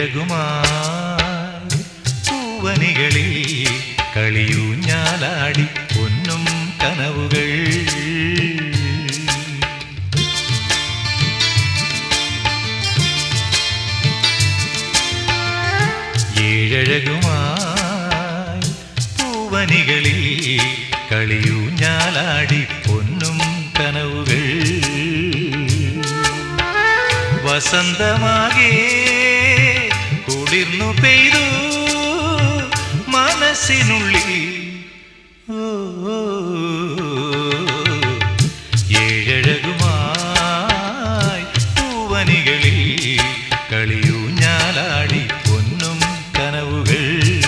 ഏഴഴകുമായി പൂവനികളിൽ കളിയൂഞ്ഞാലാടി പൊന്നും കനവുകൾ ഏഴഴകുമായി പൂവനികളിൽ കളിയൂഞ്ഞാലാടി പൊന്നും കനവുകൾ വസന്തമാകെ കുളിർന്നു പെയ്തു മനസ്സിനുള്ളിൽ ഓ, ഏഴഴകുമായി പൂവനികളിൽ കളിയൂഞ്ഞാലാടി പൊന്നും കനവുകൾ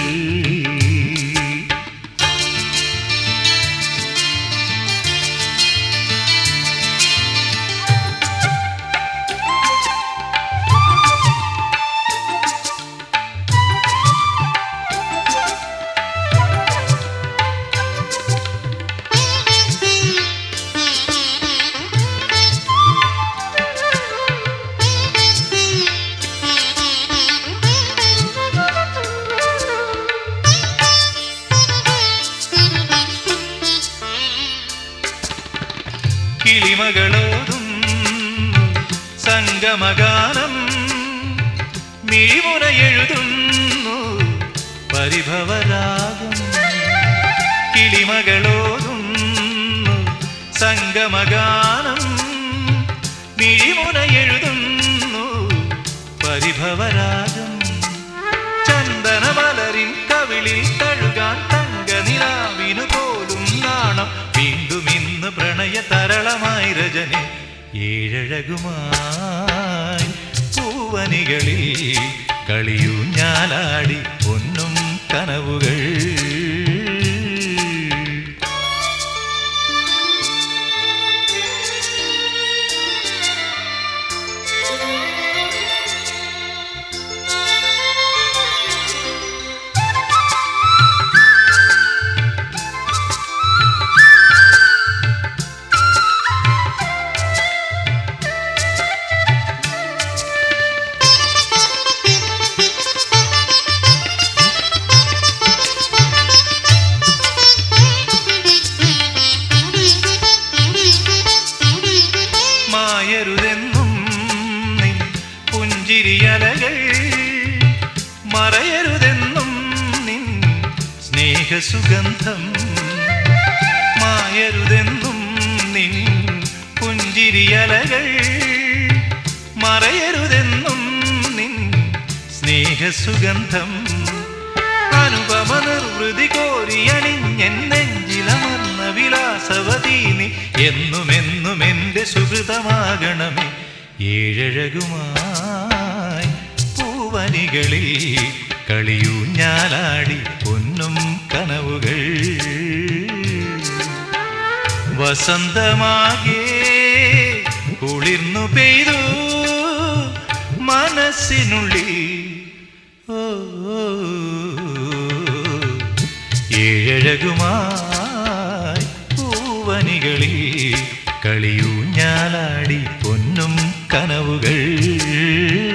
കിളിമകളോതും സംഗമഗാനം മിഴിമുറയെഴുതുന്നു പരിഭവരാഗം കിളിമകളോതും സംഗമഗാനം മിഴിമുറയെഴുതുന്നു പരിഭവരാഗം ചന്ദനമലരിൻ കവിളിൽ തഴുകാൻ തങ്കനിലാവിനു പോലും നാണം വീണ്ടും ഇന്ന് പ്രണയ തരളമായി രജനി ഏഴഴകുമായി പൂവനികളിൽ കളിയൂഞ്ഞാലാടി പൊന്നും കനവുകൾ മായരുതെന്നും നിൻ പുഞ്ചിരിയലകൾ മറയരുതെന്നും നിൻ സ്നേഹസുഗന്ധം മായരുതെന്നും നിൻ പുഞ്ചിരിയലകൾ മറയരുതെന്നും നിൻ സ്നേഹസുഗന്ധം അനുപമ നിർവൃതി കോരിയണിഞ്ഞെൻ നെഞ്ചിലമർന്ന വിലാസവതീ നീ എന്നുമെന്നും എൻ്റെ സുഹൃതമാകണമേ ഏഴഴകുമായി പൂവനികളിൽ കളിയൂഞ്ഞാലാടി പൊന്നും കനവുകൾ വസന്തമാകെ കുളിർന്നു പെയ്തു മനസ്സിനുള്ളിൽ ഓ, ഏഴഴകുമായി പൂവനികളിൽ കളിയൂഞ്ഞാലാടി പൊന്നും കനവുകൾ